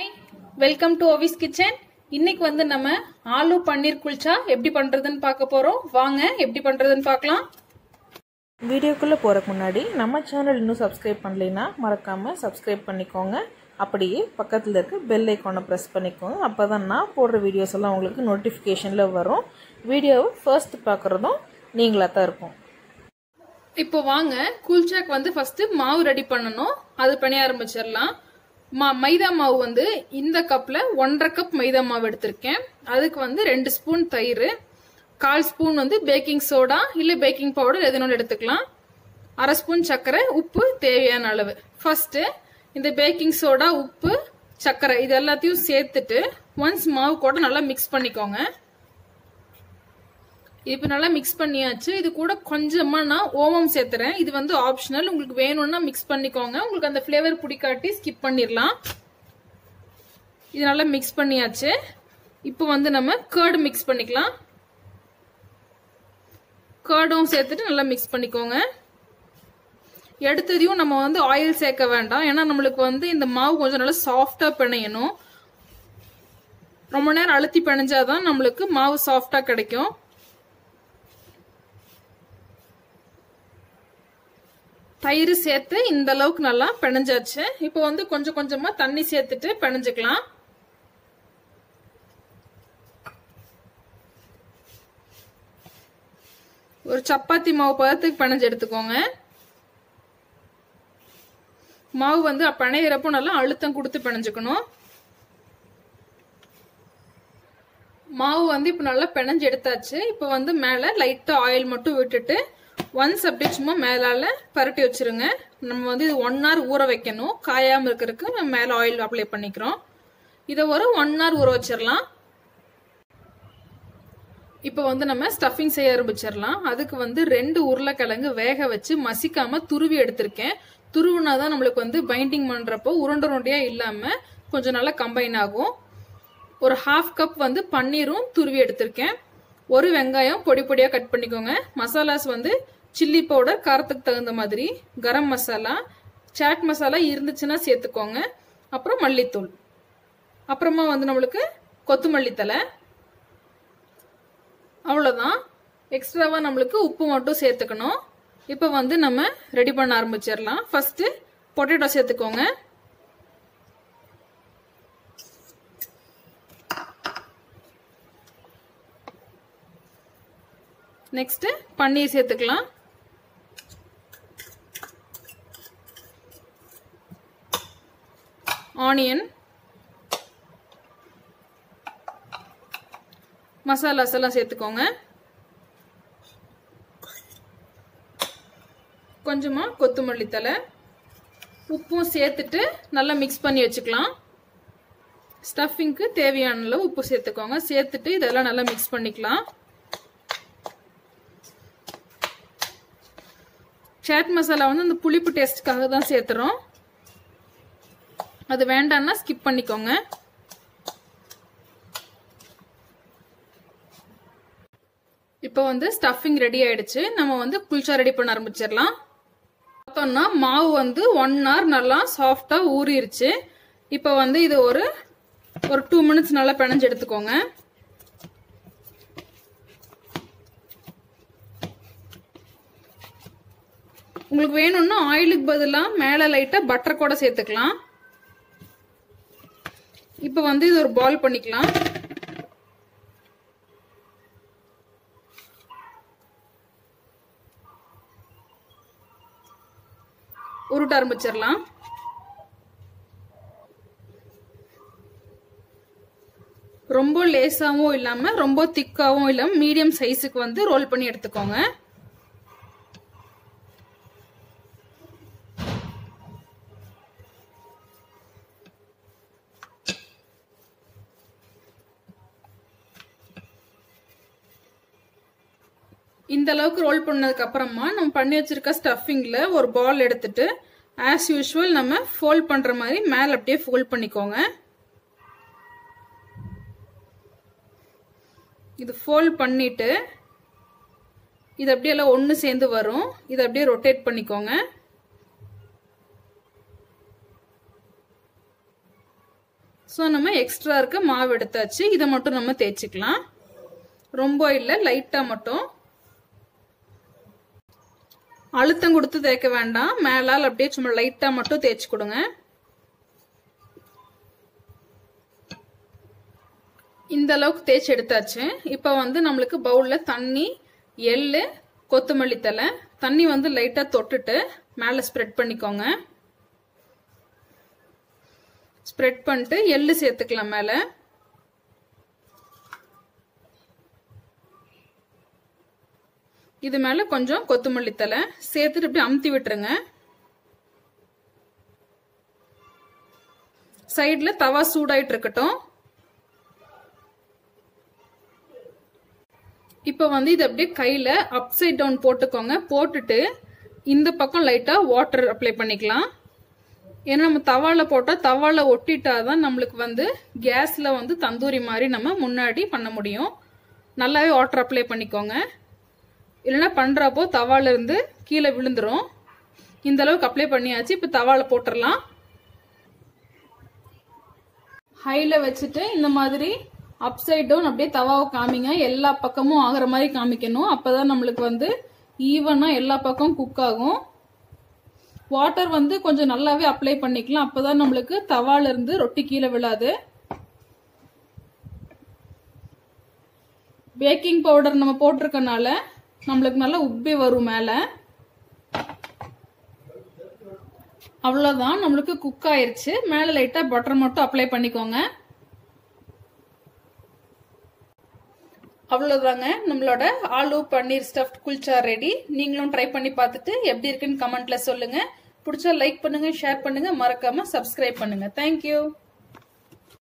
welcome to ஓவிஸ் kitchen இன்னைக்கு வந்து நம்ம ஆலு பன்னீர் குல்ச்சா எப்படி பண்றதுன்னு பார்க்க போறோம் வாங்க எப்படி பண்றதுன்னு பார்க்கலாம் வீடியோக்குள்ளே போகிறக்கு முன்னாடி நம்ம சேனல் இன்னும் சப்ஸ்கிரைப் பண்ணலைன்னா மறக்காமல் சப்ஸ்கிரைப் பண்ணிக்கோங்க அப்படியே பக்கத்தில் இருக்க பெல் ஐக்கானை ப்ரெஸ் பண்ணிக்கோங்க அப்போ தான் நான் போடுற வீடியோஸ் எல்லாம் உங்களுக்கு நோட்டிஃபிகேஷனில் வரும் வீடியோவை ஃபர்ஸ்ட் பார்க்குறதும் நீங்களாக தான் இருக்கும் இப்போ வாங்க குல்ச்சாக்கு வந்து ஃபர்ஸ்ட் மாவு ரெடி பண்ணணும் அது பண்ணி ஆரம்பிச்சிடலாம் மா மைதா மாவு வந்து இந்த கப்ல ஒன்றரை கப் மைதா மாவு எடுத்திருக்கேன் அதுக்கு வந்து ரெண்டு ஸ்பூன் தயிர் கால் ஸ்பூன் வந்து பேக்கிங் சோடா இல்ல பேக்கிங் பவுடர் எதுனாலும் எடுத்துக்கலாம் அரை ஸ்பூன் சர்க்கரை உப்பு தேவையான அளவு ஃபர்ஸ்ட் இந்த பேக்கிங் சோடா உப்பு சர்க்கரை இது எல்லாத்தையும் சேர்த்துட்டு ஒன்ஸ் மாவு கூட நல்லா மிக்ஸ் பண்ணிக்கோங்க இப்போ நல்லா மிக்ஸ் பண்ணியாச்சு இது கூட கொஞ்சமா நான் ஓமம் சேர்த்துறேன் இது வந்து ஆப்ஷனல் உங்களுக்கு வேணும்னா மிக்ஸ் பண்ணிக்கோங்க உங்களுக்கு அந்த ஃப்ளேவர் பிடிக்காட்டி ஸ்கிப் பண்ணிடலாம் இது நல்லா மிக்ஸ் பண்ணியாச்சு இப்போ வந்து நம்ம கேர்டு மிக்ஸ் பண்ணிக்கலாம் கேர்டும் சேர்த்துட்டு நல்லா மிக்ஸ் பண்ணிக்கோங்க எடுத்ததையும் நம்ம வந்து ஆயில் சேர்க்க வேண்டாம் ஏன்னா நம்மளுக்கு வந்து இந்த மாவு கொஞ்சம் நல்லா சாஃப்டா பிணையணும் ரொம்ப நேரம் அழுத்தி பிணைஞ்சாதான் நம்மளுக்கு மாவு சாஃப்டா கிடைக்கும் தயிர் சேர்த்து இந்த அளவுக்கு நல்லா பிணைஞ்சாச்சு இப்போ வந்து கொஞ்சம் கொஞ்சமா தண்ணி சேர்த்துட்டு பிணைஞ்சுக்கலாம் ஒரு சப்பாத்தி மாவு பதத்துக்கு பிணைஞ்சு எடுத்துக்கோங்க மாவு வந்து பிணையிறப்போ நல்லா அழுத்தம் கொடுத்து பிணைஞ்சுக்கணும் மாவு வந்து இப்போ நல்லா பிணைஞ்சு எடுத்தாச்சு இப்போ வந்து மேலே லைட்டாக ஆயில் மட்டும் விட்டுட்டு ஒன்ஸ் அப்படி சும்மா மேலால பரட்டி வச்சிருங்க நம்ம வந்து இது ஒன் ஹவர் ஊற வைக்கணும் காயாம இருக்கிறதுக்கு நம்ம மேல ஆயில் அப்ளை பண்ணிக்கிறோம் இதை ஒரு ஒன் ஹவர் ஊற வச்சிடலாம் இப்போ வந்து நம்ம ஸ்டஃபிங் செய்ய ஆரம்பிச்சிடலாம் அதுக்கு வந்து ரெண்டு உருளைக்கிழங்கு வேக வச்சு மசிக்காம துருவி எடுத்திருக்கேன் துருவுனா தான் நம்மளுக்கு வந்து பைண்டிங் பண்றப்போ உருண்டை உருண்டையா இல்லாம கொஞ்சம் நல்லா கம்பைன் ஆகும் ஒரு ஹாஃப் கப் வந்து பன்னீரும் துருவி எடுத்திருக்கேன் ஒரு வெங்காயம் பொடி பொடியா கட் பண்ணிக்கோங்க மசாலாஸ் வந்து சில்லி பவுடர் காரத்துக்கு தகுந்த மாதிரி கரம் மசாலா சாட் மசாலா இருந்துச்சுன்னா சேர்த்துக்கோங்க அப்புறம் மல்லித்தூள் அப்புறமா வந்து நம்மளுக்கு கொத்தமல்லி தலை அவ்வளோதான் எக்ஸ்ட்ராவா நம்மளுக்கு உப்பு மட்டும் சேர்த்துக்கணும் இப்போ வந்து நம்ம ரெடி பண்ண ஆரம்பிச்சிடலாம் ஃபர்ஸ்ட் பொட்டேட்டோ சேர்த்துக்கோங்க நெக்ஸ்ட் பன்னீர் சேர்த்துக்கலாம் ஆனியன் மசாலாஸ் எல்லாம் சேர்த்துக்கோங்க கொஞ்சமா கொத்தமல்லி தலை உப்பும் சேர்த்துட்டு நல்லா மிக்ஸ் பண்ணி வச்சுக்கலாம் ஸ்டஃபிங்க்கு தேவையான அளவு உப்பு சேர்த்துக்கோங்க சேர்த்துட்டு இதெல்லாம் நல்லா மிக்ஸ் பண்ணிக்கலாம் சாட் மசாலா வந்து இந்த புளிப்பு டேஸ்ட்டுக்காக தான் சேர்த்துறோம் அது வேண்டாம்னா ஸ்கிப் பண்ணிக்கோங்க இப்போ வந்து ஸ்டஃபிங் ரெடி ஆயிடுச்சு நம்ம வந்து குல்ச்சா ரெடி பண்ண ஆரம்பிச்சிடலாம் பார்த்தோம்னா மாவு வந்து ஒன் ஹவர் நல்லா சாஃப்டா ஊறிடுச்சு இப்போ வந்து இது ஒரு ஒரு டூ மினிட்ஸ் நல்லா பிணைஞ்சு எடுத்துக்கோங்க உங்களுக்கு வேணும்னா ஆயிலுக்கு பதிலாக மேலே லைட்டாக பட்டர் கூட சேர்த்துக்கலாம் இப்போ வந்து இது ஒரு பால் பண்ணிக்கலாம் உருட்ட ஆரம்பிச்சிடலாம் ரொம்ப லேசாவும் இல்லாம ரொம்ப திக்காவும் இல்லாம மீடியம் சைஸுக்கு வந்து ரோல் பண்ணி எடுத்துக்கோங்க இந்த அளவுக்கு ரோல் பண்ணதுக்கு அப்புறமா நம்ம பண்ணி வச்சிருக்க ஸ்டஃபிங்ல ஒரு பால் எடுத்துட்டு ஆஸ் யூஷுவல் நம்ம ஃபோல்ட் பண்ற மாதிரி மேல அப்படியே ஃபோல்ட் பண்ணிக்கோங்க இது ஃபோல்ட் பண்ணிட்டு இது அப்படியே எல்லாம் ஒன்று சேர்ந்து வரும் இதை அப்படியே ரொட்டேட் பண்ணிக்கோங்க ஸோ நம்ம எக்ஸ்ட்ரா இருக்க மாவு எடுத்தாச்சு இதை மட்டும் நம்ம தேய்ச்சிக்கலாம் ரொம்ப இல்லை லைட்டாக மட்டும் அழுத்தம் கொடுத்து தேய்க்க வேண்டாம் மேலால் அப்படியே சும்மா லைட்டாக மட்டும் தேய்ச்சி கொடுங்க இந்த அளவுக்கு தேய்ச்சி எடுத்தாச்சு இப்போ வந்து நம்மளுக்கு பவுலில் தண்ணி எள்ளு கொத்தமல்லி தலை தண்ணி வந்து லைட்டாக தொட்டுட்டு மேலே ஸ்ப்ரெட் பண்ணிக்கோங்க ஸ்ப்ரெட் பண்ணிட்டு எள்ளு சேர்த்துக்கலாம் மேலே இது மேலே கொஞ்சம் கொத்தமல்லி தலை சேர்த்துட்டு இப்படி அமுத்தி விட்டுருங்க சைடில் தவா சூடாயிட்டு இருக்கட்டும் இப்போ வந்து இது அப்படியே கையில் அப் சைட் டவுன் போட்டுக்கோங்க போட்டுட்டு இந்த பக்கம் லைட்டாக வாட்டர் அப்ளை பண்ணிக்கலாம் ஏன்னா நம்ம தவால போட்டால் தவால ஒட்டிட்டா தான் நம்மளுக்கு வந்து கேஸில் வந்து தந்தூரி மாதிரி நம்ம முன்னாடி பண்ண முடியும் நல்லாவே வாட்டர் அப்ளை பண்ணிக்கோங்க இல்லைன்னா பண்ணுறப்போ தவால இருந்து கீழே விழுந்துரும் இந்த அளவுக்கு அப்ளை பண்ணியாச்சு இப்போ தவால போட்டுடலாம் ஹையில் வச்சுட்டு இந்த மாதிரி அப் சைட் டவுன் அப்படியே தவாவை காமிங்க எல்லா பக்கமும் ஆகிற மாதிரி காமிக்கணும் அப்பதான் நம்மளுக்கு வந்து ஈவனா எல்லா பக்கமும் குக் ஆகும் வாட்டர் வந்து கொஞ்சம் நல்லாவே அப்ளை பண்ணிக்கலாம் அப்பதான் நம்மளுக்கு தவால இருந்து ரொட்டி கீழே விழாது பேக்கிங் பவுடர் நம்ம போட்டிருக்கனால நம்மளுக்கு நல்லா உப்பி வரும் மேலே அவ்வளோதான் நம்மளுக்கு குக் ஆயிருச்சு மேலே லைட்டாக பட்டர் மட்டும் அப்ளை பண்ணிக்கோங்க அவ்வளோதாங்க நம்மளோட ஆலு பன்னீர் ஸ்டஃப்ட் குல்ச்சா ரெடி நீங்களும் ட்ரை பண்ணி பார்த்துட்டு எப்படி இருக்குன்னு கமெண்ட்ல சொல்லுங்க பிடிச்சா லைக் பண்ணுங்க ஷேர் பண்ணுங்க மறக்காம சப்ஸ்கிரைப் பண்ணுங்க தேங்க்யூ